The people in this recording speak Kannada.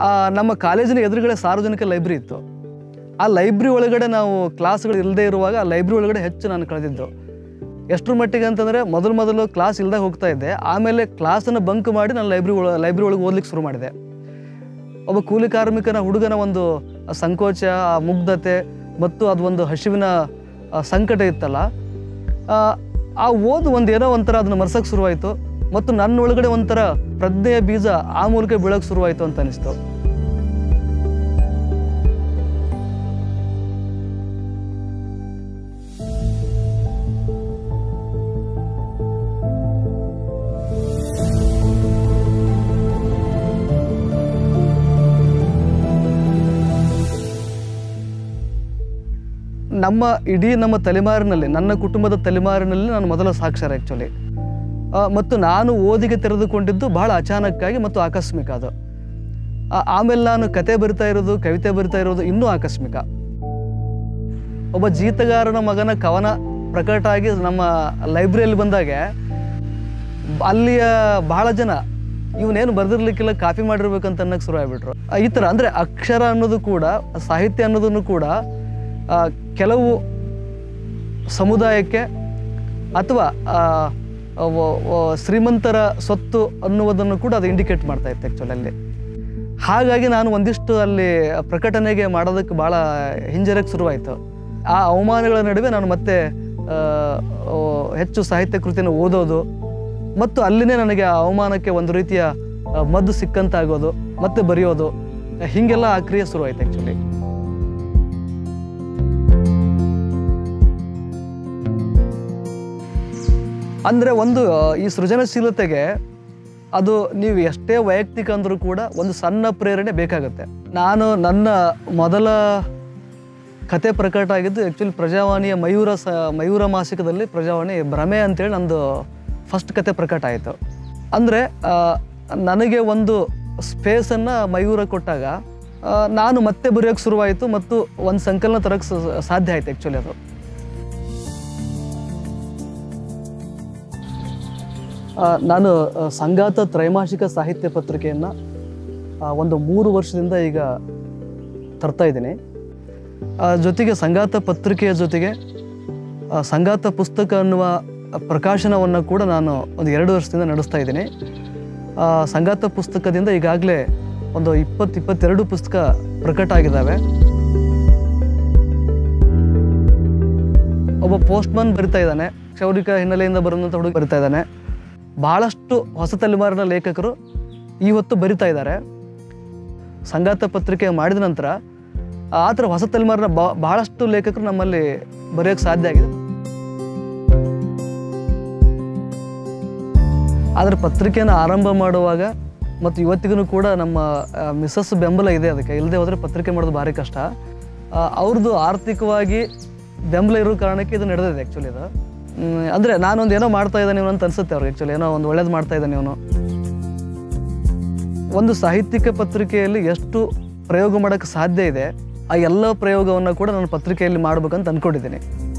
ಆ, ನಮ್ಮ ಕಾಲೇಜಿನ ಎದುರುಗಡೆ ಸಾರ್ವಜನಿಕ ಲೈಬ್ರರಿ ಇತ್ತು ಆ ಲೈಬ್ರರಿ ಒಳಗಡೆ ನಾವು ಕ್ಲಾಸ್ಗಳು ಇಲ್ಲದೆ ಇರುವಾಗ ಆ ಲೈಬ್ರರಿ ಒಳಗಡೆ ಹೆಚ್ಚು ನಾನು ಕಳೆದಿದ್ದು ಎಷ್ಟರ ಮಟ್ಟಿಗೆ ಅಂತಂದರೆ ಮೊದಲು ಮೊದಲು ಕ್ಲಾಸ್ ಇಲ್ದಾಗ ಹೋಗ್ತಾ ಇದ್ದೆ ಆಮೇಲೆ ಕ್ಲಾಸನ್ನು ಬಂಕ್ ಮಾಡಿ ನಾನು ಲೈಬ್ರರಿ ಒಳ ಲೈಬ್ರರಿ ಒಳಗೆ ಓದ್ಲಿಕ್ಕೆ ಶುರು ಮಾಡಿದೆ ಒಬ್ಬ ಕೂಲಿ ಕಾರ್ಮಿಕನ ಹುಡುಗನ ಒಂದು ಸಂಕೋಚ ಆ ಮುಗ್ಧತೆ ಮತ್ತು ಅದು ಒಂದು ಹಸಿವಿನ ಆ, ಸಂಕಟ ಇತ್ತಲ್ಲ ಆ, ಆ ಓದು ಒಂದು ಏನೋ ಒಂಥರ ಅದನ್ನು ಮರ್ಸಕ್ಕೆ ಶುರುವಾಯಿತು ಮತ್ತು ನನ್ನ ಒಳಗಡೆ ಒಂಥರ ಪ್ರಜ್ಞೆಯ ಬೀಜ ಆ ಮೂಲಕ ಬೀಳಕ್ಕೆ ಶುರುವಾಯಿತು ಅಂತ ಅನಿಸ್ತು ನಮ್ಮ ಇಡೀ ನಮ್ಮ ತಲೆಮಾರಿನಲ್ಲಿ ನನ್ನ ಕುಟುಂಬದ ತಲೆಮಾರಿನಲ್ಲಿ ನಾನು ಮೊದಲ ಸಾಕ್ಷರ ಆ್ಯಕ್ಚುಲಿ ಮತ್ತು ನಾನು ಓದಿಗೆ ತೆರೆದುಕೊಂಡಿದ್ದು ಬಹಳ ಅಚಾನಕ್ಕಾಗಿ ಮತ್ತು ಆಕಸ್ಮಿಕ ಅದು ಆ- ಆಮೇಲೆ ನಾನು ಕತೆ ಬರಿತಾ ಇರೋದು ಕವಿತೆ ಬರಿತಾ ಇರೋದು ಇನ್ನೂ ಆಕಸ್ಮಿಕ ಒಬ್ಬ ಜೀತಗಾರನ ಮಗನ ಕವನ ಪ್ರಕಟ ಆಗಿ ನಮ್ಮ ಲೈಬ್ರರಿಯಲ್ಲಿ ಬಂದಾಗೆ ಅಲ್ಲಿಯ ಬಹಳ ಜನ ಇವನೇನು ಬರೆದಿರ್ಲಿಕ್ಕಿಲ್ಲ ಕಾಪಿ ಮಾಡಿರ್ಬೇಕಂತ ಅನ್ನಕ್ಕೆ ಶುರು ಆಗ್ಬಿಟ್ರು ಆ, ಈ ಥರ ಅಂದರೆ ಅಕ್ಷರ ಅನ್ನೋದು ಕೂಡ ಸಾಹಿತ್ಯ ಅನ್ನೋದನ್ನು ಕೂಡ ಆ, ಕೆಲವು ಸಮುದಾಯಕ್ಕೆ ಅಥವಾ ಆ, ವ- ವ- ಶ್ರೀಮಂತರ ಸ್ವತ್ತು ಅನ್ನುವುದನ್ನು ಕೂಡ ಅದು ಇಂಡಿಕೇಟ್ ಮಾಡ್ತಾ ಇತ್ತು ಆ್ಯಕ್ಚುಲಿ ಅಲ್ಲಿ ಹಾಗಾಗಿ ನಾನು ಒಂದಿಷ್ಟು ಅಲ್ಲಿ ಪ್ರಕಟಣೆಗೆ ಮಾಡೋದಕ್ಕೆ ಭಾಳ ಹಿಂಜರಕ್ಕೆ ಶುರುವಾಯಿತು ಆ ಅವಮಾನಗಳ ನಡುವೆ ನಾನು ಮತ್ತೆ ಆ, ಓ, ಹೆಚ್ಚು ಸಾಹಿತ್ಯ ಕೃತಿಯನ್ನು ಓದೋದು ಮತ್ತು ಅಲ್ಲಿನೇ ನನಗೆ ಆ ಅವಮಾನಕ್ಕೆ ಒಂದು ರೀತಿಯ ಆ, ಮದ್ದು ಸಿಕ್ಕಂತಾಗೋದು ಮತ್ತೆ ಬರೆಯೋದು ಹೀಗೆಲ್ಲ ಆ ಕ್ರಿಯೆ ಶುರುವಾಯಿತು ಆ್ಯಕ್ಚುಲಿ ಅಂದರೆ ಒಂದು ಆ, ಈ ಸೃಜನಶೀಲತೆಗೆ ಅದು ನೀವು ಎಷ್ಟೇ ವೈಯಕ್ತಿಕ ಅಂದರೂ ಕೂಡ ಒಂದು ಸಣ್ಣ ಪ್ರೇರಣೆ ಬೇಕಾಗುತ್ತೆ ನಾನು ನನ್ನ ಮೊದಲ ಕತೆ ಪ್ರಕಟ ಆಗಿದ್ದು ಆ್ಯಕ್ಚುಲಿ ಪ್ರಜಾವಾಣಿಯ ಮಯೂರ ಸ ಮಯೂರ ಮಾಸಿಕದಲ್ಲಿ ಪ್ರಜಾವಾಣಿ ಭ್ರಮೆ ಅಂತೇಳಿ ನಂದು ಫಸ್ಟ್ ಕತೆ ಪ್ರಕಟ ಆಯಿತು ಅಂದರೆ ನನಗೆ ಒಂದು ಸ್ಪೇಸನ್ನು ಮಯೂರ ಕೊಟ್ಟಾಗ ಆ, ನಾನು ಮತ್ತೆ ಬರೆಯೋಕ್ಕೆ ಶುರುವಾಯಿತು ಮತ್ತು ಒಂದು ಸಂಕಲನ ತರಕ್ಕೆ ಸ- ಸಾಧ್ಯ ಆಯಿತು ಆ್ಯಕ್ಚುಲಿ ಅದು ಆ, ನಾನು ಆ, ಸಂಗಾತ ತ್ರೈಮಾಸಿಕ ಸಾಹಿತ್ಯ ಪತ್ರಿಕೆಯನ್ನು ಒಂದು ಮೂರು ವರ್ಷದಿಂದ ಈಗ ತರ್ತಾ ಇದ್ದೀನಿ ಆ, ಜೊತೆಗೆ ಸಂಗಾತ ಪತ್ರಿಕೆಯ ಜೊತೆಗೆ ಆ, ಸಂಗಾತ ಪುಸ್ತಕ ಅನ್ನುವ ಪ್ರಕಾಶನವನ್ನು ಕೂಡ ನಾನು ಒಂದು ಎರಡು ವರ್ಷದಿಂದ ನಡೆಸ್ತಾ ಇದ್ದೀನಿ ಆ, ಸಂಗಾತ ಪುಸ್ತಕದಿಂದ ಈಗಾಗಲೇ ಒಂದು ಇಪ್ಪತ್ತು ಇಪ್ಪತ್ತೆರಡು ಪುಸ್ತಕ ಪ್ರಕಟ ಆಗಿದ್ದಾವೆ ಒಬ್ಬ ಪೋಸ್ಟ್ಮನ್ ಬರಿತಾ ಇದ್ದಾನೆ ಕ್ಷೌರಿಕ ಹಿನ್ನೆಲೆಯಿಂದ ಬರುವಂಥ ಹುಡುಗ ಬರಿತಾ ಇದ್ದಾನೆ ಬಹಳಷ್ಟು ಹೊಸ ತಲೆಮಾರಿನ ಲೇಖಕರು ಇವತ್ತು ಬರಿತಾ ಇದ್ದಾರೆ ಸಂಗಾತ ಪತ್ರಿಕೆ ಮಾಡಿದ ನಂತರ ಆ ಥರ ಹೊಸ ತಲೆಮಾರಿನ ಬ- ಬಹಳಷ್ಟು ಲೇಖಕರು ನಮ್ಮಲ್ಲಿ ಬರೆಯೋಕ್ಕೆ ಸಾಧ್ಯ ಆಗಿದೆ ಆದರೆ ಪತ್ರಿಕೆಯನ್ನು ಆರಂಭ ಮಾಡುವಾಗ ಮತ್ತು ಇವತ್ತಿಗೂ ಕೂಡ ನಮ್ಮ ಆ, ಮಿಸಸ್ ಬೆಂಬಲ ಇದೆ ಅದಕ್ಕೆ ಇಲ್ಲದೆ ಹೋದರೆ ಪತ್ರಿಕೆ ಮಾಡೋದು ಭಾರಿ ಕಷ್ಟ ಆ, ಅವ್ರದ್ದು ಆರ್ಥಿಕವಾಗಿ ಬೆಂಬಲ ಇರೋ ಕಾರಣಕ್ಕೆ ಇದು ನಡೆದಿದೆ ಆ್ಯಕ್ಚುಲಿ ಇದು ಮ್, ಅಂದರೆ ನಾನೊಂದು ಏನೋ ಮಾಡ್ತಾ ಇದ್ದಾನೆ ಇವನು ಅಂತ ಅನ್ಸುತ್ತೆ ಅವ್ರಿಗೆ ಆ್ಯಕ್ಚುಲಿ ಏನೋ ಒಂದು ಒಳ್ಳೇದು ಮಾಡ್ತಾ ಇದ್ದಾನೆ ಇವನು ಒಂದು ಸಾಹಿತ್ಯಿಕ ಪತ್ರಿಕೆಯಲ್ಲಿ ಎಷ್ಟು ಪ್ರಯೋಗ ಮಾಡೋಕ್ಕೆ ಸಾಧ್ಯ ಇದೆ ಆ ಎಲ್ಲ ಪ್ರಯೋಗವನ್ನು ಕೂಡ ನಾನು ಪತ್ರಿಕೆಯಲ್ಲಿ ಮಾಡ್ಬೇಕಂತ ಅಂದ್ಕೊಂಡಿದ್ದೀನಿ